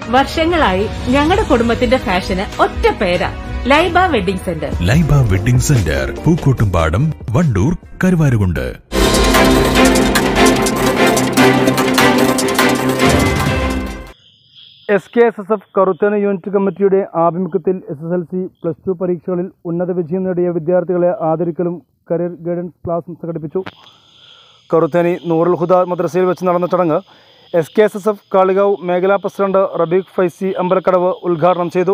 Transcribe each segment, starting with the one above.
വർഷങ്ങളായി ഞങ്ങളുടെ കുടുംബത്തിന്റെ ഫാഷന് ഒറ്റ പേരാ Laiba wedding centre Laiba wedding centre Pookkottumpadam Wandoor Karuvarakundu S K S S F Karuthana unit കമ്മിറ്റിയുടെ ആഭിമുഖ്യത്തിൽ S S L C plus two പരീക്ഷകളിൽ ഉന്നത വിജയം നേടിയ വിദ്യാർത്ഥികളെ ആദരിക്കലും കരിയർ ഗൈഡൻസ് ക്ലാസും സംഘടിപ്പിച്ചു കറുത്തേനി നൂറുൽ ഹുദ മദ്രസയിൽ വെച്ച് നടന്ന ചടങ്ങ് S K S S F Kalikavu മേഖലാ പ്രസിഡന്റ് റബീഖ് ഫൈസി അമ്പലക്കടവ് ഉദ്ഘാടനം ചെയ്തു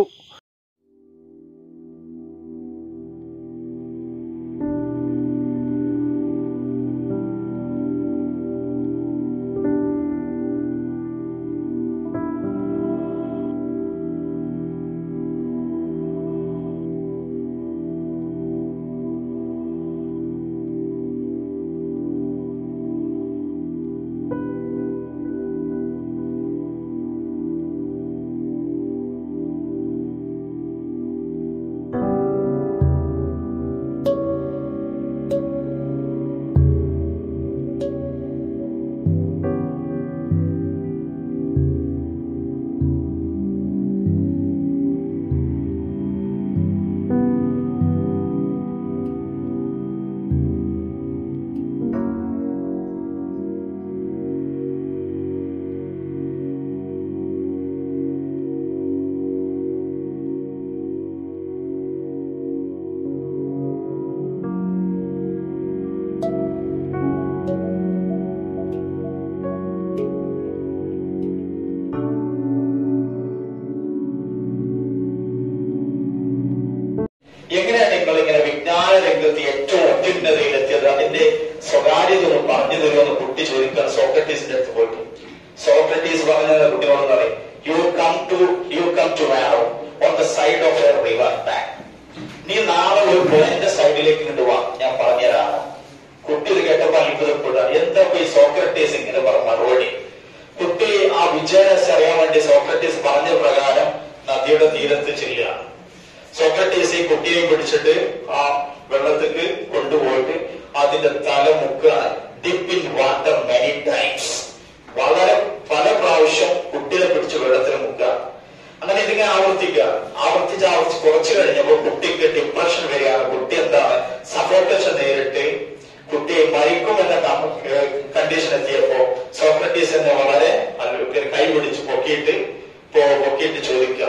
എങ്ങനെയാണ് നിങ്ങൾ ഇങ്ങനെ വിജ്ഞാന രംഗത്ത് ഏറ്റവും അത്യുന്നതയിലെത്തിയത് അതിന്റെ സ്വകാര്യത ഒന്ന് പറഞ്ഞു തരുമെന്ന് കുട്ടി ചോദിക്കാൻ സോക്രട്ടീസിന്റെ അടുത്ത് പോയിട്ട് സോക്രട്ടീസ് പറഞ്ഞത് കുട്ടിയോട് പറയും you come to you come tomorrow on the side of a river bank നീ നാളെ ഒരു പുഴന്റെ സൈഡിലേക്ക് ഇങ്ങോട്ട് വാ ഞാൻ പറഞ്ഞുതരാമോ കുട്ടി ഇത് കേട്ടപ്പോൾ അത്ഭുതപ്പെടുക എന്താ ഈ സോക്രട്ടീസ് ഇങ്ങനെ പറഞ്ഞ മറുപടി കുട്ടി ആ വിജയരഹസ്യം അറിയാൻ വേണ്ടി സോക്രട്ടീസ് പറഞ്ഞ പ്രകാരം നദിയുടെ തീരത്ത് ചെല്ലുകയാണ് സോക്രട്ടീസ് ഈ കുട്ടിയെ പിടിച്ചിട്ട് ആ വെള്ളത്തേക്ക് കൊണ്ടുപോയിട്ട് അതിന്റെ തല മുക്കുകയാണ് dip in water many times വളരെ പല പ്രാവശ്യം കുട്ടിയെ പിടിച്ച് വെള്ളത്തിൽ മുക്കുക അങ്ങനെ ഇതിങ്ങനെ ആവർത്തിക്കുക ആവർത്തിച്ച് ആവർത്തിച്ച് കുറച്ച് കഴിഞ്ഞപ്പോൾ കുട്ടിക്ക് ഡിപ്രഷൻ വരികയാണ് കുട്ടി എന്താണ് സഫോക്കേഷൻ നേരിട്ട് കുട്ടി മരിക്കുമെന്ന കണ്ടീഷൻ എത്തിയപ്പോ സോക്രട്ടീസ് എന്നെ വളരെ അല്ല- കൈ പിടിച്ച് പൊക്കിയിട്ട് പൊ- പൊക്കിയിട്ട് ചോദിക്കുക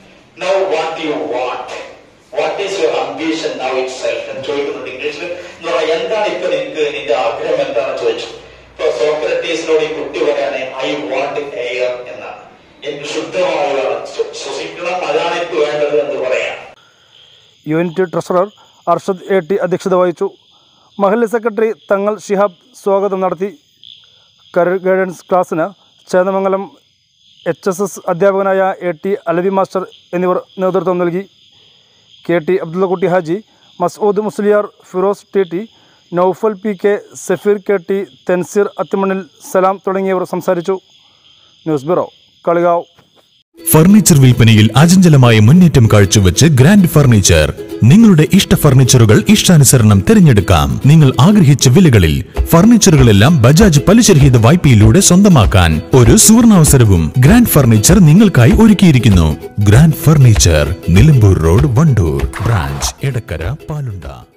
now what you want what is your ambition now itself എന്ന് ചോദിക്കുന്നുണ്ട് ഇംഗ്ലീഷിൽ എന്ന് പറഞ്ഞാൽ എന്താണ് ഇപ്പൊ നിനക്ക് നിന്റെ ആഗ്രഹം എന്താണെന്ന് ചോദിച്ചു ഇപ്പൊ സോക്രട്ടീസിനോട് ഈ കുട്ടി പറയാണ് ഐ വാണ്ട് എയർ എന്നാണ് എനിക്ക് ശുദ്ധമായ വെള്ളം ശ്വ- ശ്വസിക്കണം അതാണ് എനിക്ക് വേണ്ടത് എന്ന് പറയാം unit treasurer Arshad A T അധ്യക്ഷത വഹിച്ചു മഹല്ല് സെക്രട്ടറി തങ്ങൾ ഷിഹാബ് സ്വാഗതം നടത്തി കരിയർ ഗൈഡൻസ് ക്ലാസ്സിന് ചേന്നമംഗലം എച്ച് എസ് എസ് അധ്യാപകനായ എ ടി അലവി മാസ്റ്റർ എന്നിവർ നേതൃത്വം നൽകി K T Abdullakutty Haji Masood Musliyar Firoz T T Noufal P K Safeer K T Thenseer Athimannil Salam തുടങ്ങിയവർ സംസാരിച്ചു ന്യൂസ് ബ്യൂറോ കളികാവ് ഫർണിച്ചർ വിൽപ്പനയിൽ അചഞ്ചലമായ മുന്നേറ്റം കാഴ്ചവെച്ച് ഗ്രാൻഡ് ഫർണിച്ചർ നിങ്ങളുടെ ഇഷ്ട ഫർണിച്ചറുകൾ ഇഷ്ടാനുസരണം തിരഞ്ഞെടുക്കാം നിങ്ങൾ ആഗ്രഹിച്ച വിലകളിൽ ഫർണിച്ചറുകളെല്ലാം ബജാജ് പലിശരഹിത വായ്പയിലൂടെ സ്വന്തമാക്കാൻ ഒരു സുവർണാവസരവും ഗ്രാൻഡ് ഫർണിച്ചർ നിങ്ങൾക്കായി ഒരുക്കിയിരിക്കുന്നു Grand Furniture Nilambur road Wandoor branch Edakkara പാലുണ്ട